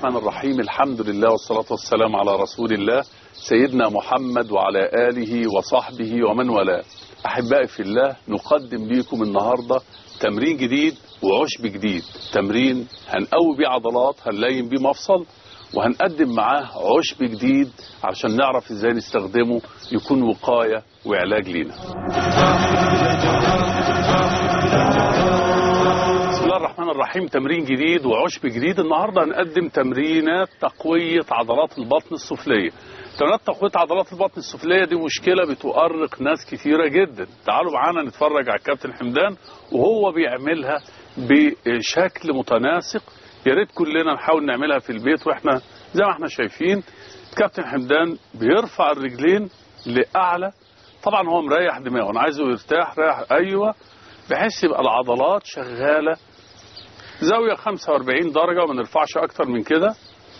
الرحمن الرحيم الحمد لله والصلاة والسلام على رسول الله سيدنا محمد وعلى آله وصحبه ومن والاه أحبائي في الله نقدم لكم النهاردة تمرين جديد وعشب جديد تمرين هنقوي بيه عضلات هنلاين بيه مفصل وهنقدم معاه عشب جديد علشان نعرف ازاي نستخدمه يكون وقاية وعلاج لينا بسم الله الرحمن الرحيم تمرين جديد وعشب جديد النهارده هنقدم تمرينات تقوية عضلات البطن السفلية تمرينات تقوية عضلات البطن السفلية دي مشكلة بتؤرق ناس كثيرة جدا تعالوا معانا نتفرج على الكابتن حمدان وهو بيعملها بشكل متناسق يا ريت كلنا نحاول نعملها في البيت واحنا زي ما احنا شايفين الكابتن حمدان بيرفع الرجلين لأعلى طبعا هو مريح دماغه انا عايزه يرتاح رايح ايوه بحيث يبقى العضلات شغالة زاوية 45 درجة وما نرفعش أكتر من كده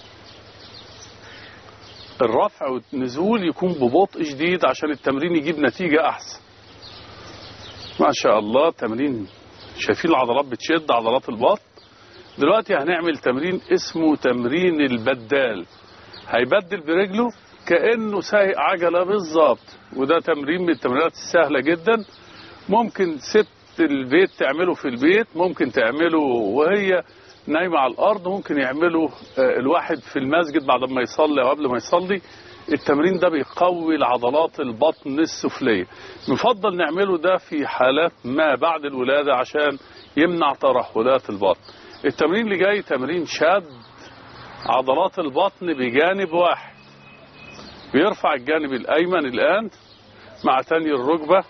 الرفع والنزول يكون ببطء شديد عشان التمرين يجيب نتيجة أحسن ما شاء الله تمرين شايفين العضلات بتشد عضلات البطن دلوقتي هنعمل تمرين اسمه تمرين البدال هيبدل برجله كأنه سايق عجلة بالظبط وده تمرين من التمرينات السهلة جدا ممكن ست البيت تعمله في البيت ممكن تعمله وهي نايمة على الأرض ممكن يعمله الواحد في المسجد بعد ما يصلي أو قبل ما يصلي التمرين ده بيقوي العضلات البطن السفلية نفضل نعمله ده في حالات ما بعد الولادة عشان يمنع ترهلات البطن التمرين اللي جاي تمرين شد عضلات البطن بجانب واحد بيرفع الجانب الأيمن الآن مع تاني الركبة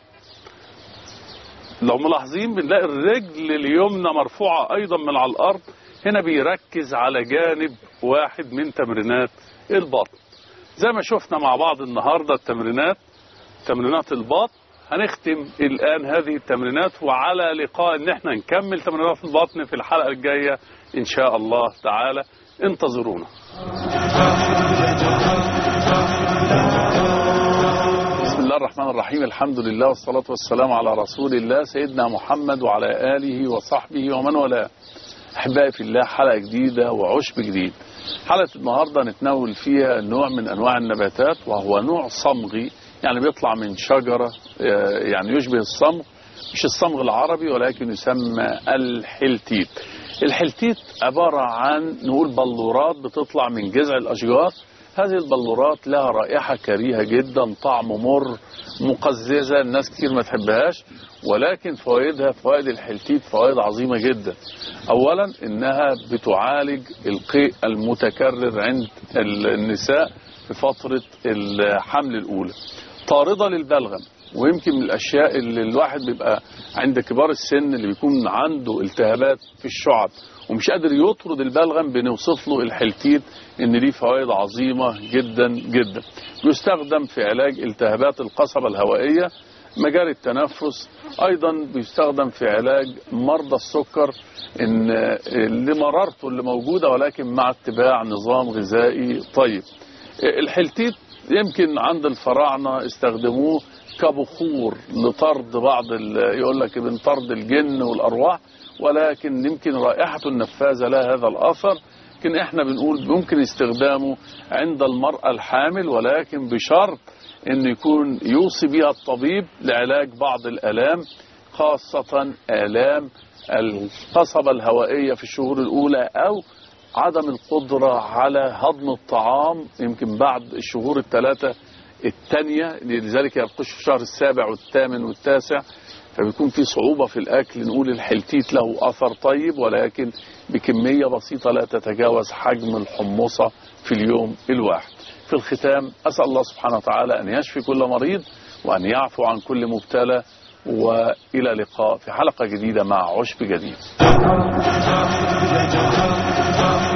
لو ملاحظين بنلاقي الرجل اليمنى مرفوعة أيضا من على الأرض هنا بيركز على جانب واحد من تمرينات البطن زي ما شفنا مع بعض النهاردة التمرينات تمرينات البطن هنختم الآن هذه التمرينات وعلى لقاء ان احنا نكمل تمرينات البطن في الحلقة الجاية ان شاء الله تعالى انتظرونا بسم الله الرحمن الرحيم الحمد لله والصلاة والسلام على رسول الله سيدنا محمد وعلى آله وصحبه ومن والاه أحبائي في الله حلقة جديدة وعشب جديد حلقة النهاردة نتناول فيها نوع من أنواع النباتات وهو نوع صمغي يعني بيطلع من شجرة يعني يشبه الصمغ مش الصمغ العربي ولكن يسمى الحلتيت الحلتيت عبارة عن نقول بلورات بتطلع من جذع الأشجار هذه البلورات لها رائحة كريهة جدا طعم مر مقززة الناس كتير ما تحبهاش ولكن فوائدها فوائد الحلتيت فوائد عظيمة جدا أولا إنها بتعالج القيء المتكرر عند النساء في فترة الحمل الأولى طاردة للبلغم ويمكن من الأشياء اللي الواحد بيبقى عند كبار السن اللي بيكون عنده التهابات في الشعب ومش قادر يطرد البلغم بنوصف له الحلتيت ان ليه فوائد عظيمة جدا جدا يستخدم في علاج التهابات القصبة الهوائية مجال التنفس ايضا بيستخدم في علاج مرضى السكر ان لمرارته اللي موجودة ولكن مع اتباع نظام غذائي طيب الحلتيت يمكن عند الفراعنة استخدموه كبخور لطرد بعض يقول لك من طرد الجن والأرواح ولكن يمكن رائحته النفاذة لها هذا الأثر لكن احنا بنقول ممكن استخدامه عند المرأة الحامل ولكن بشرط انه يكون يوصي بها الطبيب لعلاج بعض الآلام خاصة آلام القصبة الهوائية في الشهور الأولى أو عدم القدرة على هضم الطعام يمكن بعد الشهور الثلاثة الثانية لذلك يخش في الشهر السابع والثامن والتاسع فبيكون في صعوبة في الأكل نقول الحلتيت له أثر طيب ولكن بكمية بسيطة لا تتجاوز حجم الحمصة في اليوم الواحد في الختام أسأل الله سبحانه وتعالى أن يشفي كل مريض وأن يعفو عن كل مبتلى وإلى لقاء في حلقة جديدة مع عشب جديد